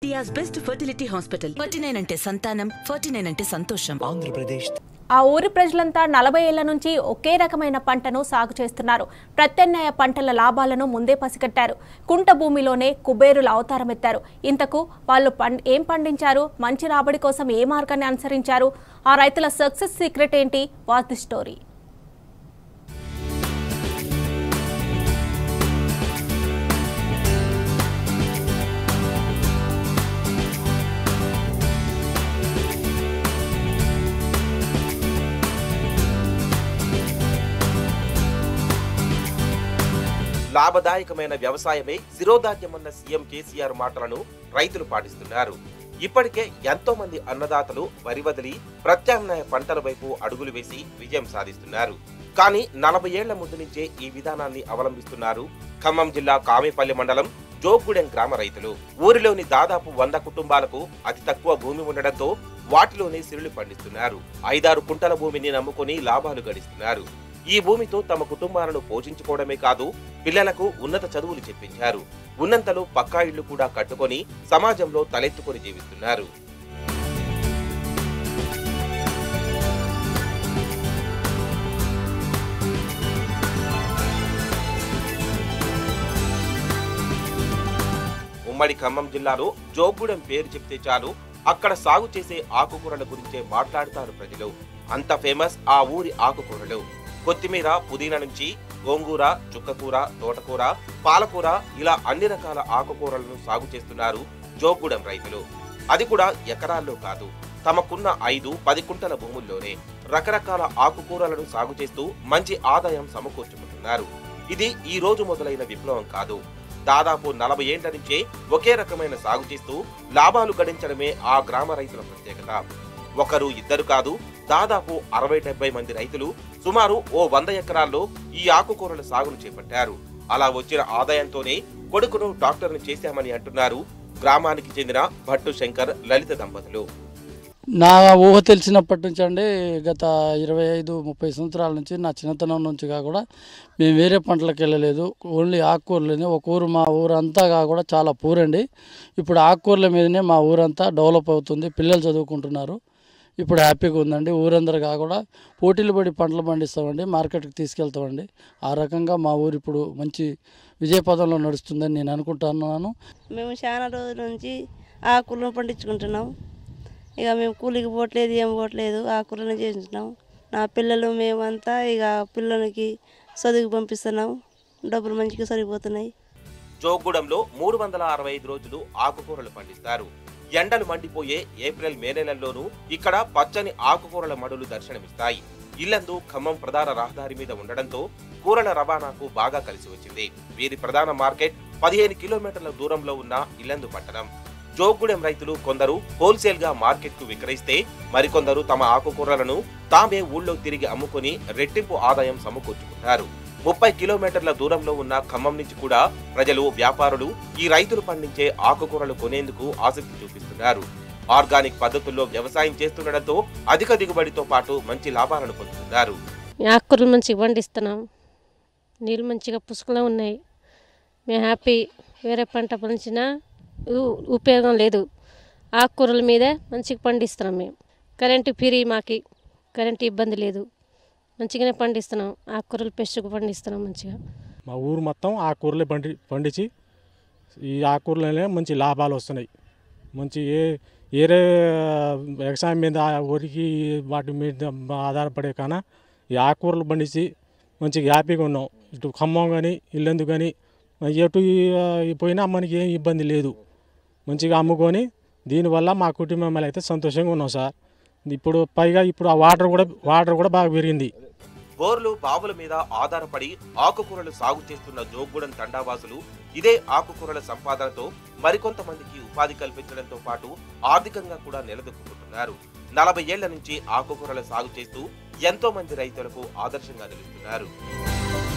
India's best fertility hospital forty nine అంటే సంతానం forty nine అంటే సంతోషం ఆంధ్రప్రదేశ్ ఆ ఊరి ప్రజలంతా నలభై ఏళ్ల నుంచి ఒకే రకమైన పంటను సాగు చేస్తున్నారు ప్రత్యామ్నాయ పంటల లాభాలను ముందే పసిగట్టారు కుంట భూమిలోనే కుబేరుల అవతారమెత్తారు ఇంతకు వాళ్ళు పం ఏం పండించారు మంచి రాబడి కోసం ఏ మార్గాన్ని అనుసరించారు ఆ రైతుల సక్సెస్ సీక్రెట్ ఏంటి వాట్ ది స్టోరీ లాభదాయకమైన వ్యవసాయమే శిరోధార్యమన్న సీఎం కేసీఆర్ మాటలను రైతులు పాటిస్తున్నారు ఇప్పటికే ఎంతో మంది అన్నదాతలు వరి వదిలి ప్రత్యామ్నాయ పంటల వైపు అడుగులు వేసి విజయం సాధిస్తున్నారు కానీ నలభై ఏళ్ల ముందు నుంచే ఈ విధానాన్ని అవలంబిస్తున్నారు ఖమ్మం జిల్లా కామేపల్లి మండలం జోగూడెం గ్రామ రైతులు ఊరిలోని దాదాపు వంద కుటుంబాలకు అతి తక్కువ భూమి ఉండడంతో వాటిలోనే సిరులు పండిస్తున్నారు ఐదారు కుంటల భూమిని నమ్ముకొని లాభాలు గడిస్తున్నారు ఈ భూమితో తమ కుటుంబాలను పోషించుకోవడమే కాదు పిల్లలకు ఉన్నత చదువులు చెప్పించారు ఉన్నంతలో పక్కా ఇళ్లు కూడా కట్టుకొని సమాజంలో తలెత్తుకొని జీవిస్తున్నారు ఉమ్మడి ఖమ్మం జిల్లాలో జోగూడెం పేరు చెప్తే చాలు అక్కడ సాగు చేసే ఆకుకూరల గురించే మాట్లాడతారు ప్రజలు అంత ఫేమస్ ఆ ఊరి ఆకుకూరలు కొత్తిమీర పుదీనా నుంచి గోంగూర చుక్కకూర తోటకూర పాలకూర ఇలా అన్ని రకాల ఆకుకూరలను సాగు చేస్తున్నారు జోగూడెం రైతులు అది కూడా ఎకరాల్లో కాదు తమకున్న ఐదు పది కుంటల భూముల్లోనే రకరకాల ఆకుకూరలను సాగు చేస్తూ మంచి ఆదాయం సమకూర్చుకుంటున్నారు ఇది ఈ రోజు మొదలైన విప్లవం కాదు దాదాపు నలభై ఏండ్ల నుంచే ఒకే రకమైన సాగు చేస్తూ లాభాలు గడించడమే ఆ గ్రామ రైతుల ప్రత్యేకత ఒకరు ఇద్దరు కాదు దాదాపు అరవై డెబ్బై మంది రైతులు సుమారు ఓ వంద ఎకరాల్లో ఈ ఆకుకూరల సాగును చేపట్టారు అలా వచ్చిన ఆదాయంతోనే కొడుకును డాక్టర్ను చేశామని అంటున్నారు గ్రామానికి చెందిన భట్టు శంకర్ లలిత దంపతులు నా ఊహ తెలిసినప్పటి నుంచి అండి గత ఇరవై ఐదు ముప్పై సంవత్సరాల నుంచి నా చిన్నతనం నుంచిగా కూడా మేము వేరే పంటలకు వెళ్ళలేదు ఓన్లీ ఆకుకూరలని ఒక ఊరు మా ఊరంతా కూడా చాలా పూరండి ఇప్పుడు ఆకుకూరల మీదనే మా ఊరంతా డెవలప్ అవుతుంది పిల్లలు చదువుకుంటున్నారు ఇప్పుడు హ్యాపీగా ఉందండి ఊరందరూ కూడా పోటీలు పడి పంటలు పండిస్తామండి మార్కెట్కి తీసుకెళ్తామండి ఆ రకంగా మా ఊరు ఇప్పుడు మంచి విజయపదంలో నడుస్తుందని నేను అనుకుంటున్నాను మేము చాలా రోజుల నుంచి ఆకులను పండించుకుంటున్నాం ఇక మేము కూలికి పోవట్లేదు ఏం పోవట్లేదు ఆకులను చేస్తున్నాం నా పిల్లలు మేమంతా ఇక పిల్లలకి చదువుకు పంపిస్తున్నాం డబ్బులు మంచిగా సరిపోతున్నాయి జోగూడెంలో మూడు వందల అరవై ఐదు రోజులు ఆకుకూరలు పండిస్తారు ఎండలు మండిపోయే ఏప్రిల్ మే నెలల్లోనూ ఇక్కడ పచ్చని ఆకుకూరల మడులు దర్శనమిస్తాయి ఇల్లందు ఖమ్మం ప్రధాన రహదారి మీద ఉండడంతో కూరల రవాణాకు బాగా కలిసి వచ్చింది వీరి ప్రధాన మార్కెట్ పదిహేను కిలోమీటర్ల దూరంలో ఉన్న ఇల్లందు పట్టణం జోగూడెం రైతులు కొందరు హోల్సేల్ గా మార్కెట్ కు విక్రయిస్తే మరికొందరు తమ ఆకుకూరలను తామే ఊళ్ళో తిరిగి అమ్ముకొని రెట్టింపు ఆదాయం సమకూర్చుకుంటారు ముప్పై కిలోమీటర్ల దూరంలో ఉన్న ఖమ్మం నుంచి కూడా ప్రజలు వ్యాపారులు ఈ రైతులు పండించే ఆకుకూరలు కొనేందుకు ఆసక్తి చూపిస్తున్నారు ఆర్గానిక్ పద్ధతుల్లో వ్యవసాయం చేస్తుండటంతో అధిక దిగుబడితో పాటు మంచి లాభాలను పొందుతున్నారు ఆకుకూరలు మంచిగా పండిస్తున్నాం నీళ్ళు మంచిగా పుష్కలం ఉన్నాయి మేము హ్యాపీ వేరే పంట పండించినా ఉ- ఉపయోగం లేదు ఆకుకూరల మీదే మంచిగా పండిస్తున్నాం మేము కరెంటు ఫ్రీ మాకి కరెంటు ఇబ్బంది లేదు మంచిగానే పండిస్తున్నాం ఆకుకూరలు పెస్ట్గా పండిస్తున్నాం మంచిగా మా ఊరు మొత్తం ఆకుకూరలే పండి పండించి ఈ ఆకుకూరలనే మంచి లాభాలు వస్తున్నాయి మంచి ఏ ఏరే వ్యవసాయం మీద ఊరికి వాటి మీద ఆధారపడే కన్నా ఈ ఆకుకూరలు పండించి మంచిగా హ్యాపీగా ఉన్నాం ఇటు ఖమ్మం కానీ ఇల్లందు కానీ ఎటు ఈ పోయినా మనకి ఏం ఇబ్బంది లేదు మంచిగా అమ్ముకొని దీనివల్ల మా కుటుంబం అయితే సంతోషంగా ఉన్నాం సార్ ఇప్పుడు పైగా ఇప్పుడు ఆ వాటర్ కూడా వాటర్ కూడా బాగా పెరిగింది బోర్లు బావుల మీద ఆధారపడి ఆకుకూరలు సాగు చేస్తున్న జోగూడెం తండావాసులు ఇదే ఆకుకూరల సంపాదనతో మరికొంతమందికి ఉపాధి కల్పించడంతో పాటు ఆర్థికంగా కూడా నిలదొక్కుంటున్నారు నలభై ఏళ్ల నుంచి ఆకుకూరల సాగు చేస్తూ ఎంతో మంది రైతులకు ఆదర్శంగా నిలుస్తున్నారు